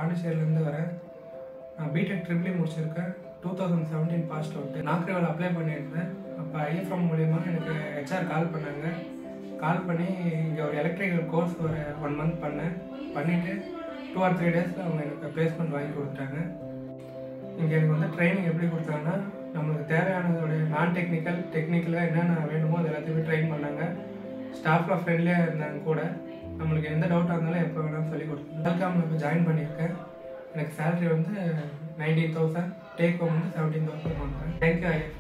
பாண்டிச்சேரியிலேருந்து வரேன் நான் BTech triple E முடிச்சிருக்கேன் two thousand seventeen passed out நாக்ரிவால் அப்ளை பண்ணியிருந்தேன் அப்போ ஐஎஃப்எம் மூலியமா எனக்கு ஹெச்ஆர் கால் பண்ணாங்க கால் பண்ணி இங்கே ஒரு எலக்ட்ரிக்கல் கோர்ஸ் ஒரு ஒன் மந்த் பண்ணேன் பண்ணிவிட்டு டூ ஆர் த்ரீ டேஸில் அவங்க எனக்கு ப்ளேஸ்மெண்ட் வாங்கி கொடுத்தாங்க இங்கே எனக்கு வந்து ட்ரைனிங் எப்படி கொடுத்தாங்கன்னா நம்மளுக்கு தேவையானதோடைய நான் டெக்னிக்கல் டெக்னிக்கலாக என்னென்ன வேணுமோ அது எல்லாத்தையுமே ட்ரெயின் பண்ணாங்க ஸ்டாஃப்லாம் ஃப்ரெண்ட்லியாக இருந்தாங்க கூட நம்மளுக்கு எந்த டவுட்டாக இருந்தாலும் எப்போ வேணாலும் சொல்லி கொடுத்தாங்க வெல்காமில் இப்போ ஜாயின் பண்ணியிருக்கேன் எனக்கு சேலரி வந்து நைன்டீன் தௌசண்ட் டேக் ஹோம் வந்து செவன்டீன் தௌசண்ட் பண்ணுறேன் தேங்க்யூ ஐஎஃப்